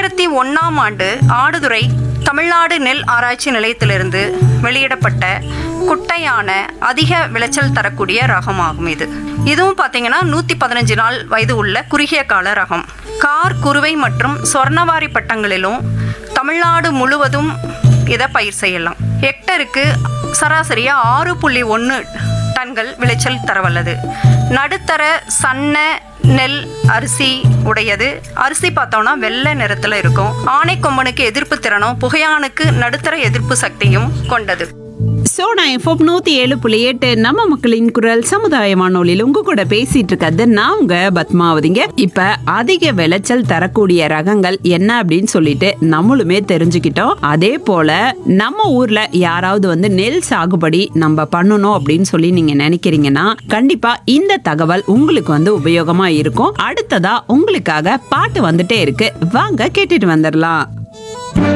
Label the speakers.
Speaker 1: ரெண்டாயிரத்தி ஒன்னாம் ஆண்டு ஆடுதுறை தமிழ்நாடு நெல் ஆராய்ச்சி நிலையத்திலிருந்து வெளியிடப்பட்ட குட்டையான அதிக விளைச்சல் தரக்கூடிய ரகமாகும் இது இதுவும் பார்த்தீங்கன்னா நூற்றி பதினஞ்சு நாள் வயது உள்ள குறுகிய கால ரகம் கார் குருவை மற்றும் சொர்ணவாரி பட்டங்களிலும் தமிழ்நாடு முழுவதும் இதை பயிர் செய்யலாம் ஹெக்டருக்கு சராசரியாக ஆறு புள்ளி ஒன்று டன்கள் விளைச்சல் தரவல்லது நடுத்தர சன்ன நெல் அரிசி உடையது அரிசி பார்த்தோம்னா வெள்ளை நிறத்தில் இருக்கும் ஆனைக்கொம்பனுக்கு எதிர்ப்பு திறனும் புகையானுக்கு நடுத்தர எதிர்ப்பு சக்தியும் கொண்டது
Speaker 2: சோனா எஃப்எம் நூத்தி ஏழு புள்ளி எட்டு நம்ம மக்களின் குரல் சமுதாய வானொலியில் உங்க கூட பேசிட்டு இருக்கிறது நான் உங்க பத்மாவதிங்க இப்ப அதிக விளைச்சல் தரக்கூடிய ரகங்கள் என்ன அப்படின்னு சொல்லிட்டு நம்மளுமே தெரிஞ்சுக்கிட்டோம் அதே போல நம்ம ஊர்ல யாராவது வந்து நெல் சாகுபடி நம்ம பண்ணணும் அப்படின்னு சொல்லி நீங்க நினைக்கிறீங்கன்னா கண்டிப்பா இந்த தகவல் உங்களுக்கு வந்து உபயோகமா இருக்கும் அடுத்ததா உங்களுக்காக பாட்டு வந்துட்டே இருக்கு வாங்க கேட்டுட்டு வந்துடலாம்